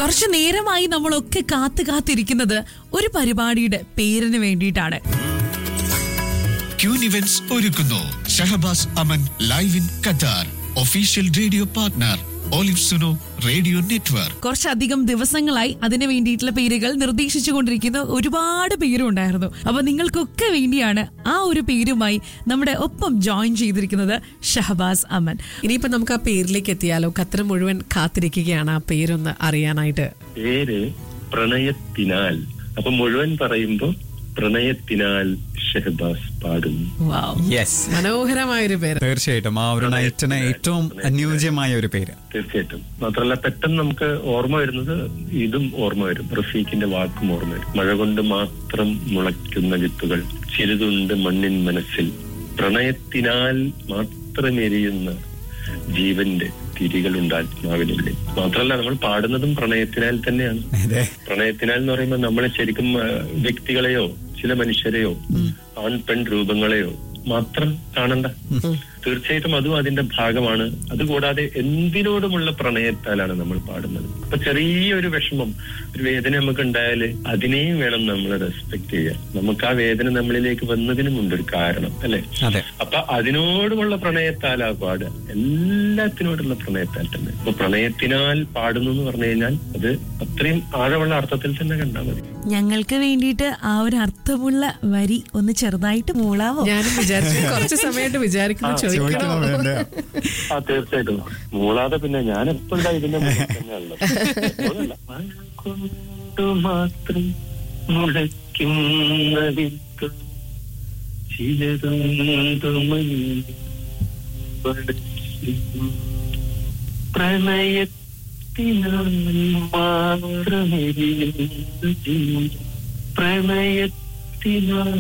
കുറച്ചു നേരമായി നമ്മളൊക്കെ കാത്തു കാത്തിരിക്കുന്നത് ഒരു പരിപാടിയുടെ പേരിന് വേണ്ടിയിട്ടാണ് ക്യൂൻ ഇവന്റ്സ് ഒരുക്കുന്നു Shahabaz Aman live in Qatar official radio partner Olive Suno radio network കുറച്ചധികം ദിവസങ്ങളായി അതിന് വേണ്ടിയിട്ടുള്ള പേരുകൾ നിർദ്ദേശിച്ചുകൊണ്ടിരിക്കുന്ന ഒരുപാട് പേരും ഉണ്ടായിരുന്നു അപ്പൊ നിങ്ങൾക്കൊക്കെ വേണ്ടിയാണ് ആ ഒരു പേരുമായി നമ്മുടെ ഒപ്പം ജോയിൻ ചെയ്തിരിക്കുന്നത് ഷഹബാസ് അമൻ ഇനിയിപ്പോ നമുക്ക് ആ പേരിലേക്ക് എത്തിയാലോ ഖത്തർ മുഴുവൻ കാത്തിരിക്കുകയാണ് ആ പേരൊന്ന് അറിയാനായിട്ട് പേര് പ്രണയത്തിനാൽ അപ്പൊ മുഴുവൻ പറയുമ്പോ പ്രണയത്തിനാൽ ഷെഹബാസ് പാടുന്നു വാവ് യെസ് മനോഹരമായ ഒരു പേര് തീർച്ചയായിട്ടും ആ ഒരു നൈറ്റിന് ഏറ്റവും അനുയോജ്യമായ ഒരു പേര് തീർച്ചയായിട്ടും മാത്രമല്ല പെട്ടെന്ന് നമുക്ക് ഓർമ്മ വരുന്നത് ഇതും ഓർമ്മ വരും റഫീഖിന്റെ വാക്കും ഓർമ്മ വരും മഴ കൊണ്ട് മാത്രം മുളയ്ക്കുന്ന വിത്തുകൾ ചിരിതുണ്ട് മണ്ണിൻ മനസ്സിൽ പ്രണയത്തിനാൽ മാത്രം എരിയുന്ന ജീവന്റെ തിരികളുണ്ട് ആത്മാവിനുള്ളിൽ മാത്രമല്ല നമ്മൾ പാടുന്നതും പ്രണയത്തിനാൽ തന്നെയാണ് അതെ പ്രണയത്തിനാൽ എന്ന് പറയുമ്പോൾ നമ്മൾ ശരിക്കും ആ, വ്യക്തികളെയോ ചില മനുഷ്യരെയോ ആൺ പെൺ രൂപങ്ങളെയോ മാത്രം കാണണ്ട തീർച്ചയായിട്ടും അതും അതിന്റെ ഭാഗമാണ് അതുകൂടാതെ എന്തിനോടുമുള്ള പ്രണയത്താലാണ് നമ്മൾ പാടുന്നത് അപ്പൊ ചെറിയൊരു വിഷമം ഒരു വേദന നമുക്ക് ഉണ്ടായാല് അതിനെയും വേണം നമ്മൾ റെസ്പെക്ട് ചെയ്യാൻ നമുക്ക് ആ വേദന നമ്മളിലേക്ക് വന്നതിനും ഉണ്ട് ഒരു കാരണം അല്ലെ അതെ അപ്പൊ അതിനോടുമുള്ള പ്രണയത്താലാ പാടുക എല്ലാത്തിനോടുള്ള പ്രണയത്താൽ തന്നെ അപ്പൊ പ്രണയത്തിനാൽ പാടുന്നു എന്ന് പറഞ്ഞു കഴിഞ്ഞാൽ അത് അത്രയും ആഴമുള്ള അർത്ഥത്തിൽ തന്നെ കണ്ടാൽ മതി ഞങ്ങൾക്ക് വേണ്ടിയിട്ട് ആ ഒരു അർത്ഥമുള്ള വരി ഒന്ന് ചെറുതായിട്ട് മൂളാവോ ഞാനും വിചാരിച്ചു കുറച്ച് സമയമായിട്ട് വിചാരിക്കുന്നു ചോദിക്കണം ചോദിക്കണോ വേണ്ടേ ആ തീർച്ചയായിട്ടും മൂളാതെ പിന്നെ ഞാൻ എപ്പോഴും ഇതിന്റെ മുന്നിൽ തന്നെയാണല്ലോ എപ്പോഴല്ല. മഴ കൊണ്ടു മാത്രം മുളയ്ക്കുന്ന വിത്ത് ചിലതൊന്നു മഞ്ഞ് പടച്ചു. പ്രണയത്തിനാൽ മാത്രമെരിയുന്ന ജീവൻ. പ്രണയത്തിനാൽ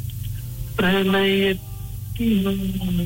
പ്രണയത്തിനാൽ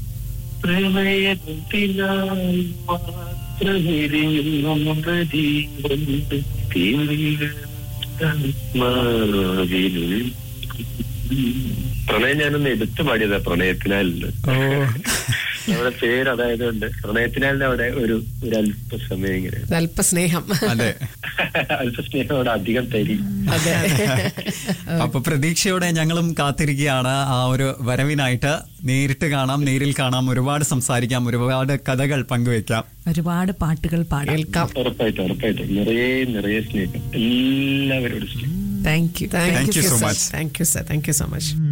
പ്രണയത്തിനാൽ മാത്രമെരിയുന്ന ജീവന്റെ തീരികൾ ആത്മാവിനുള്ളിൽ. പ്രണയം ഞാനൊന്ന് എടുത്തു പാടിയതാ പ്രണയത്തിനാൽ ഓ നമ്മുടെ പേര് അതായത് കൊണ്ട് പ്രണയത്തിനാലിന്റെ അവിടെ ഒരു ഒരു അല്പസമയം ഇങ്ങനെ അല്പസ്നേഹം അതെ അല്പസ്നേഹം അവിടെ അധികം തരി അതെ അപ്പൊ പ്രതീക്ഷയോടെ ഞങ്ങളും കാത്തിരിക്കുകയാണ് ആ ഒരു വരവിനായിട്ട് നേരിട്ട് കാണാം നേരിൽ കാണാം ഒരുപാട് സംസാരിക്കാം ഒരുപാട് കഥകൾ പങ്കുവെക്കാം ഒരുപാട് പാട്ടുകൾ പാടാം കേൾക്കാം ഉറപ്പായിട്ടും ഉറപ്പായിട്ടും നിറയെ നിറയെ സ്നേഹം എല്ലാവരോടും സ്നേഹം thank you Thank you so much. Thank you sir thank you so much